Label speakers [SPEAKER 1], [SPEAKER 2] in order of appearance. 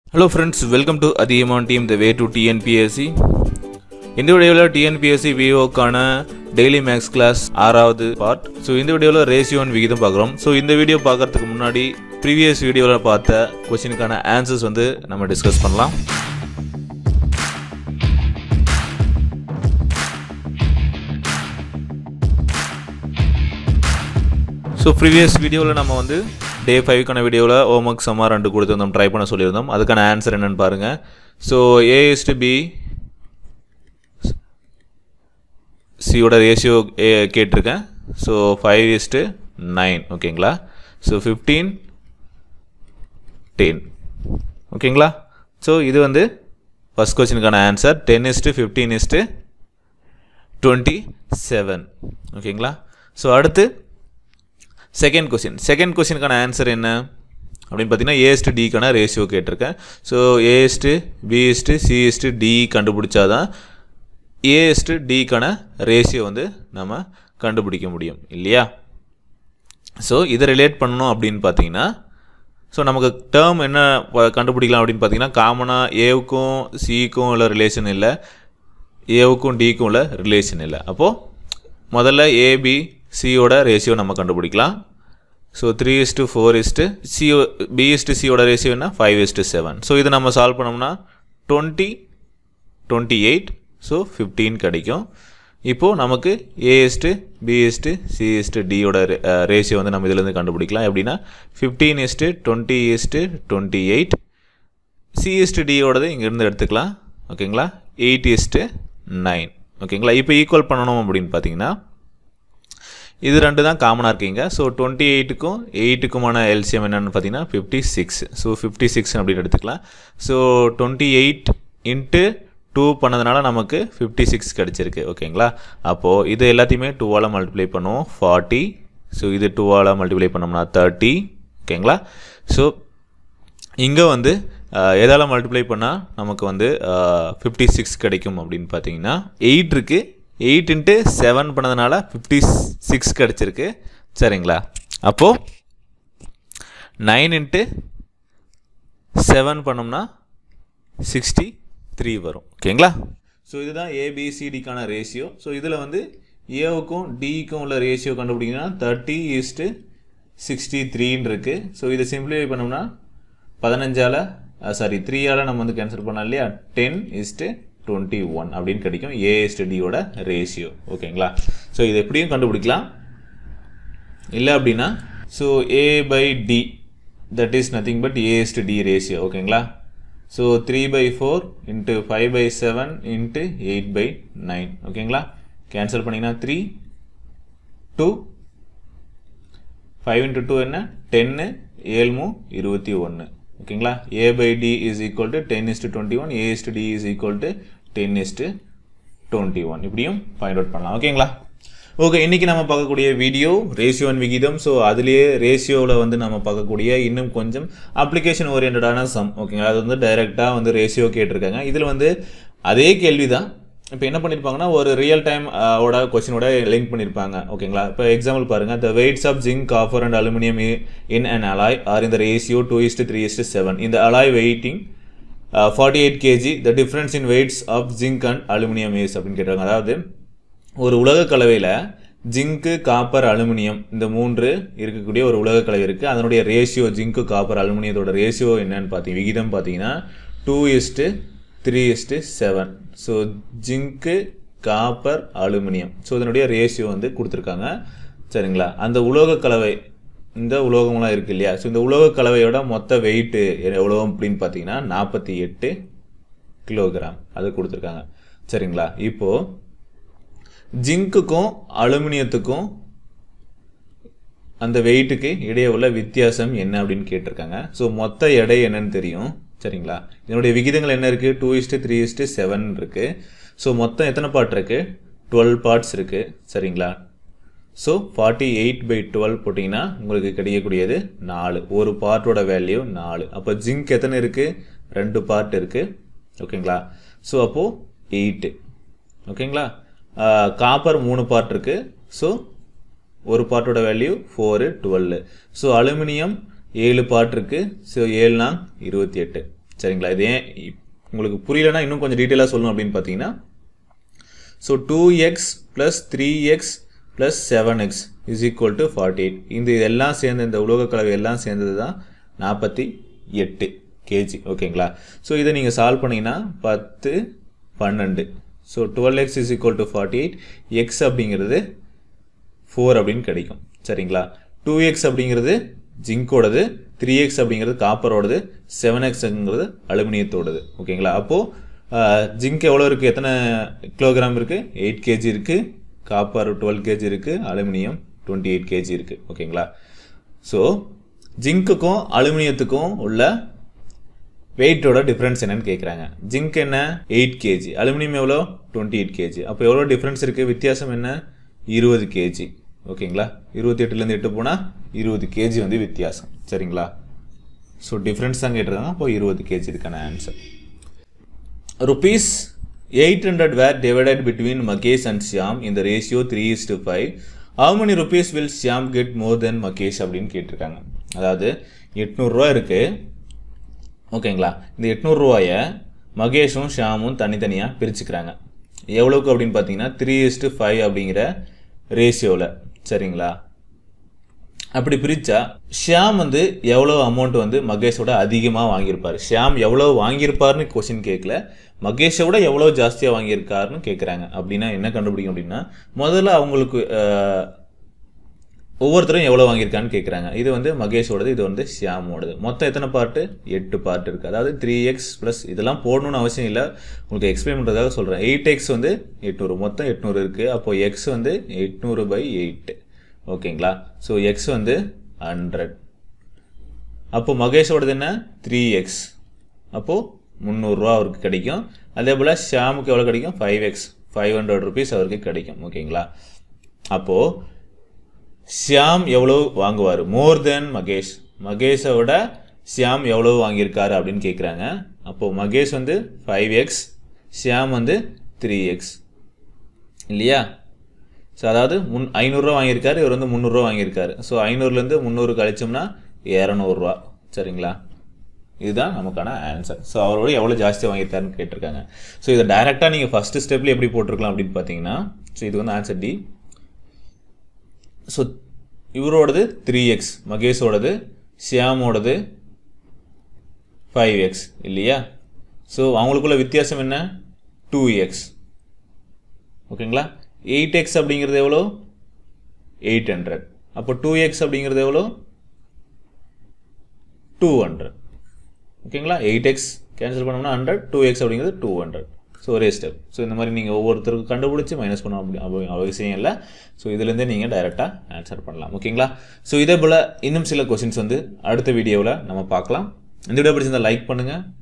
[SPEAKER 1] hello friends welcome to Adhigaman team the way to TNPSC இந்த வீடியோவில் டிஎன்பிஎஸ்சி விஓக்கான டெய்லி மேக்ஸ் கிளாஸ் ஆறாவது பார்ட் ஸோ இந்த வீடியோவில் ரேஷியோன் விகிதம் பார்க்குறோம் ஸோ இந்த வீடியோ பார்க்கறதுக்கு முன்னாடி ப்ரீவியஸ் வீடியோவில் பார்த்த கொஸ்டினுக்கான ஆன்சர்ஸ் வந்து நம்ம டிஸ்கஸ் பண்ணலாம் ஸோ ப்ரீவியஸ் வீடியோவில் நம்ம வந்து டே ஃபைவ்க்கான வீடியோவில் ஹோம்ஒர்க் சம்மா ரெண்டு கொடுத்துருந்தோம் ட்ரை பண்ண சொல்லியிருந்தோம் அதுக்கான ஆன்சர் என்னன்னு பாருங்கள் ஸோ ஏ இஸ்டு பி சியோட ரேஷியோ கேட்டிருக்கேன் ஸோ ஃபைவ் இஸ்டு நைன் ஓகேங்களா ஸோ ஃபிஃப்டீன் டென் ஓகேங்களா ஸோ இது வந்து ஃபஸ்ட் கொஸ்டினுக்கான answer ten is to fifteen is to twenty seven ஓகேங்களா ஸோ அடுத்து செகண்ட் கொஸ்டின் செகண்ட் கொஸ்டினுக்கான ஆன்சர் என்ன அப்படின்னு பார்த்தீங்கன்னா ஏஸ்ட்டு டிக்கான ரேஷியோ கேட்டிருக்கேன் so A is to B is to C is to D கண்டுபிடிச்சாதான் ஏஎஸ்ட்டு டிக்கான ரேஷியோ வந்து நம்ம கண்டுபிடிக்க முடியும் இல்லையா ஸோ இதை ரிலேட் பண்ணணும் அப்படின்னு பார்த்தீங்கன்னா ஸோ நமக்கு டேர்ம் என்ன ப- கண்டுபிடிக்கலாம் அப்படின்னு பார்த்தீங்கன்னா காமனாக ஏவுக்கும் சிக்கும் உள்ள ரிலேஷன் இல்லை ஏவுக்கும் டிக்கும் உள்ள ரிலேஷன் இல்லை அப்போது முதல்ல ஏபி சியோட ரேஷியோ நம்ம கண்டுபிடிக்கலாம் so three is to four is to சிஓ பி இஸ்ட்டு சியோட ரேஷியோ என்ன ஃபைவ் இஸ்ட்டு செவன் ஸோ இதை நம்ம சால்வ் பண்ணோம்னா twenty twenty eight so fifteen கிடைக்கும் இப்போது நமக்கு ஏஎஸ்ட்டு பிஎஸ்ட்டு சிஎஸ்ட்டு டியோட ரேஷியோ வந்து நம்ம இதுலேருந்து கண்டுபிடிக்கலாம் எப்படின்னா fifteen is to twenty is to twenty eight C is to டியோடது இங்கேருந்து எடுத்துக்கலாம் ஓகேங்களா எயிட் இஸ்ட்டு நைன் ஓகேங்களா இப்போ ஈக்குவல் பண்ணணும் அப்படின்னு பார்த்தீங்கன்னா இது ரெண்டு தான் காமனாக இருக்கீங்க ஸோ டுவெண்ட்டி எயிட்டுக்கும் எயிட்டுக்குமான எல்சிஎம் என்னன்னு பார்த்தீங்கன்னா fifty six so fifty six அப்படின்னு எடுத்துக்கலாம் so twenty eight into two பண்ணதுனால நமக்கு ஃபிஃப்டி சிக்ஸ் கிடச்சிருக்கு ஓகேங்களா அப்போது இது எல்லாத்தையுமே டூவால் மல்டிப்ளை பண்ணுவோம் ஃபார்ட்டி ஸோ இது டூவால் மல்டிப்ளை பண்ணோம்னா தேர்ட்டி ஓகேங்களா ஸோ இங்கே வந்து அஹ், எதால் மல்டிப்ளை பண்ணால் நமக்கு வந்து ஃபிஃப்டி சிக்ஸ் கிடைக்கும் அப்படின்னு பார்த்தீங்கன்னா எயிட் இருக்குது எயிட் இன்ட்டு செவன் பண்ணதுனால ஃபிஃப்டி சிக்ஸ் கிடச்சிருக்கு சரிங்களா அப்போது நைன் இன்ட்டு செவன் பண்ணோம்னா சிக்ஸ்டி த்ரீ வரும் ஓகேங்களா ஸோ இதுதான் ஏபிசிடிக்கான ரேஷியோ ஸோ இதில் வந்து ஏவுக்கும் டிக்கும் உள்ள ரேஷியோ கண்டுபிடிங்கன்னா தேர்ட்டி ஈஸ்ட்டு சிக்ஸ்டி த்ரீன்னு இருக்குது ஸோ இதை சிம்பிளிஃபை பண்ணோம்னா பதினஞ்சால் சாரி த்ரீயால் நம்ம வந்து கேன்சல் பண்ணலாம் இல்லையா டென் இஸ்ட்டு டுவெண்ட்டி ஒன் அப்படின்னு கிடைக்கும் ஏ இஸ்ட்டு டியோட ரேஷியோ ஓகேங்களா ஸோ இது எப்படியும் கண்டுபிடிக்கலாம் இல்லை அப்படின்னா so A by D that is nothing but A is to D ratio ஓகேங்களா so three by four into five by seven into eight by nine ஓகேங்களா கேன்சல் பண்ணிங்கன்னா three two five into two என்ன டென்னு ஏழ்மு இருபத்தி ஒன்று ஓகேங்களா A by D is equal to ten is to twenty one A is to D is equal to ten is to twenty one இப்படியும் find out பண்ணலாம் ஓகேங்களா ஓகே இன்றைக்கி நம்ம பார்க்கக்கூடிய வீடியோ ரேஷியோன் விகிதம் ஸோ அதுலேயே ரேஷியோவில் வந்து நம்ம பார்க்கக்கூடிய இன்னும் கொஞ்சம் அப்ளிகேஷன் ஓரியன்டான சம் ஓகேங்களா அது வந்து டைரெக்டாக வந்து ரேஷியோ கேட்டிருக்காங்க இதில் வந்து அதே கேள்வி தான் இப்போ என்ன பண்ணியிருப்பாங்கன்னா ஒரு ரியல் டைம் ஓட கொஸ்டினோட லிங்க் பண்ணியிருப்பாங்க ஓகேங்களா இப்போ எக்ஸாம்பிள் பாருங்கள் the weights of zinc copper and aluminium in an alloy are இந்த ratio two is to three is to seven இந்த alloy weighting forty eight KG the difference in weights of zinc and aluminium is அப்படின்னு கேட்டாங்க அதாவது ஒரு உலக கலவையில் zinc copper aluminium இந்த மூன்று இருக்கக்கூடிய ஒரு உலக கலவை இருக்குது அதனுடைய ரேஷியோ ஜிங்க்கு காப்பர் அலுமினியத்தோட ரேஷியோ என்னன்னு பார்த்தீங்க விகிதம் பார்த்தீங்கன்னா two is to three is to seven so ஜிங்க்கு காப்பர் அலுமினியம் ஸோ இதனுடைய ரேஷியோ வந்து கொடுத்துருக்காங்க சரிங்களா அந்த உலோக கலவை இந்த உலோகம்லாம் இருக்கு இல்லையா ஸோ இந்த உலோக கலவையோட மொத்த வெயிட்டு எவ்வளோ அப்படின்னு பார்த்தீங்கன்னா நாற்பத்தி எட்டு கிலோகிராம் அது கொடுத்துருக்காங்க சரிங்களா இப்போது ஜிங்க்குக்கும் அலுமினியத்துக்கும் அந்த வெயிட்டுக்கு இடையே உள்ள வித்தியாசம் என்ன அப்படின்னு கேட்டிருக்காங்க ஸோ மொத்த எடை என்னன்னு தெரியும் சரிங்களா இதனுடைய விகிதங்கள் என்ன இருக்குது two is to three is to seven இருக்குது ஸோ மொத்தம் எத்தனை பார்ட் இருக்குது டுவெல் பார்ட்ஸ் இருக்குது சரிங்களா so forty eight by twelve போட்டிங்கன்னா உங்களுக்கு கிடைக்கக்கூடியது நாலு ஒரு பார்ட்டோட வேல்யூ நாலு அப்போ ஜிங்க் எத்தனை இருக்குது ரெண்டு பார்ட் இருக்குது ஓகேங்களா ஸோ அப்போது எயிட்டு ஓகேங்களா காப்பர் மூணு பார்ட் இருக்குது ஸோ ஒரு பார்ட்டோட value four twelve so aluminium ஏழு பார்ட் இருக்குது ஸோ ஏழுனா இருபத்தி எட்டு சரிங்களா இது ஏன் இப்- உங்களுக்கு புரியலன்னா இன்னும் கொஞ்சம் டீட்டெயிலாக சொல்லணும் அப்படின்னு பார்த்தீங்கன்னா so two X plus three X plus seven X is equal to forty eight இந்த இதெல்லாம் சேர்ந்து இந்த உலோக கலவை எல்லாம் சேர்ந்தது தான் நாற்பத்தி எட்டு கேஜி ஓகேங்களா ஸோ இதை நீங்கள் சால்வ் பண்ணீங்கன்னா பத்து பன்னெண்டு so twelve X is equal to forty eight X அப்படிங்கிறது ஃபோர் அப்படின்னு கிடைக்கும் சரிங்களா டூ எக்ஸ் அப்படிங்கிறது ஜிங்கோடது த்ரீ எக்ஸ் அப்படிங்கிறது காப்பரோடது செவன் எக்ஸ்ங்கிறது அலுமினியத்தோடது ஓகேங்களா அப்போது ஜிங்க் எவ்வளோ இருக்குது எத்தனை கிலோகிராம் இருக்குது எயிட் கேஜி இருக்குது காப்பர் டுவெல் கேஜி இருக்குது அலுமினியம் டுவெண்ட்டி எயிட் கேஜி இருக்குது ஓகேங்களா ஸோ ஜிங்க்குக்கும் அலுமினியத்துக்கும் உள்ள வெயிட்டோட டிஃப்ரென்ஸ் என்னன்னு கேட்குறாங்க ஜிங்க் என்ன எயிட் கேஜி அலுமினியம் எவ்வளோ டுவெண்ட்டி எயிட் கேஜி அப்போ எவ்வளோ டிஃப்ரென்ஸ் இருக்குது வித்தியாசம் என்ன இருபது கேஜி ஓகேங்களா இருபத்தி எட்டுலேருந்து எட்டு போனால் இருபது கேஜி வந்து வித்தியாசம் சரிங்களா ஸோ டிஃப்ரென்ஸ் தான் கேட்டிருக்காங்க அப்போ இருபது கேஜி இதுக்கான answer rupees eight hundred were divided between Mahesh and Shyam இந்த ratio three is to five how many rupees will Shyam get more than Mahesh அப்படின்னு கேட்டிருக்காங்க அதாவது எட்நூறுரூவா இருக்குது ஓகேங்களா இந்த எட்நூறுரூவாயை மகேஷும் ஷியாமும் தனித்தனியாக பிரிச்சுக்கிறாங்க எவ்வளோக்கு அப்படின்னு பார்த்தீங்கன்னா த்ரீ இஸ்டு ஃபைவ் அப்படிங்கிற ரேஷியோவில் சரிங்களா அப்படி பிரித்தா ஷியாம் வந்து எவ்வளோ அமௌண்ட் வந்து மகேஷோட அதிகமாக வாங்கியிருப்பார் ஷியாம் எவ்வளோ வாங்கியிருப்பார்னு கொஷின் கேட்கல மகேஷை விட எவ்வளோ ஜாஸ்தியாக வாங்கியிருக்காருன்னு கேட்குறாங்க அப்படின்னா என்ன கண்டுபிடிக்கும் அப்படின்னா முதல்ல அவங்களுக்கு அஹ், ஒவ்வொருத்தரும் எவ்வளோ வாங்கியிருக்கான்னு கேட்குறாங்க இது வந்து மகேஷோடது இது வந்து ஷியாமோடது மொத்தம் எத்தனை பார்ட்டு எட்டு பார்ட் இருக்குது அதாவது த்ரீ எக்ஸ் ப்ளஸ் இதெல்லாம் போடணும்னு அவசியம் இல்லை உங்களுக்கு எக்ஸ்பிளைன் பண்ணுறதுக்காக சொல்கிறேன் எயிட் எக்ஸ் வந்து எட்நூறு மொத்தம் எட்நூறு இருக்குது அப்போ எக்ஸ் வந்து எட்நூறு பை எயிட்டு ஓகேங்களா ஸோ எக்ஸ் வந்து ஹண்ட்ரட் அப்போ மகேஷோடது என்ன த்ரீ எக்ஸ் அப்போது முந்நூறுரூவா அவருக்கு கிடைக்கும் அதே போல் ஷியாமுக்கு எவ்வளோ கிடைக்கும் five X five hundred rupees அவருக்கு கிடைக்கும் ஓகேங்களா அப்போது ஷியாம் எவ்வளோ வாங்குவார் மோர் தென் மகேஷ் மகேஷை விட ஷியாம் எவ்வளோ வாங்கியிருக்காரு அப்படின்னு கேட்குறாங்க அப்போது மகேஷ் வந்து ஃபைவ் எக்ஸ் ஷியாம் வந்து த்ரீ எக்ஸ் இல்லையா ஸோ அதாவது முன் ஐநூறுரூவா வாங்கியிருக்காரு இவர் வந்து முந்நூறுரூவா வாங்கியிருக்காரு ஸோ ஐநூறுலேருந்து முந்நூறு கழிச்சோம்னா இரநூறுவா சரிங்களா இதுதான் நமக்கான ஆன்சர் ஸோ அவரோட எவ்வளோ ஜாஸ்தியாக வாங்கியிருக்காருன்னு கேட்டிருக்காங்க ஸோ இதை டைரெக்டாக நீங்கள் ஃபஸ்ட்டு ஸ்டெப்பில் எப்படி போட்டிருக்கலாம் அப்படின்னு பார்த்தீங்கன்னா ஸோ இது வந்து ஆன்சர் டி ஸோ இவரோடது த்ரீ எக்ஸ் மகேஷோடது ஷியாமோடது ஃபைவ் எக்ஸ் இல்லையா ஸோ அவங்களுக்குள்ள வித்தியாசம் என்ன டூ எக்ஸ் ஓகேங்களா எயிட் எக்ஸ் அப்படிங்கிறது எவ்வளோ எயிட் ஹண்ட்ரட் அப்போ டூ எக்ஸ் அப்படிங்கிறது எவ்வளோ டூ ஹண்ட்ரட் ஓகேங்களா எயிட் எக்ஸ் கேன்சல் பண்ணோம்னா ஹண்ட்ரட் டூ எக்ஸ் அப்படிங்கிறது டூ ஹண்ட்ரட் ஸோ ஒரே ஸ்டெப் ஸோ இந்த மாதிரி நீங்கள் ஒவ்வொருத்தருக்கு கண்டுபிடிச்சி மைனஸ் பண்ண அப்படி அவ- அவசியம் இல்லை ஸோ இதுலேருந்தே நீங்கள் டைரெக்டாக ஆன்சர் பண்ணலாம் ஓகேங்களா ஸோ இதே போல் இன்னும் சில கொஷின்ஸ் வந்து அடுத்த வீடியோவில் நம்ம பார்க்கலாம் இந்த வீடியோ பிடிச்சிருந்தா லைக் பண்ணுங்கள்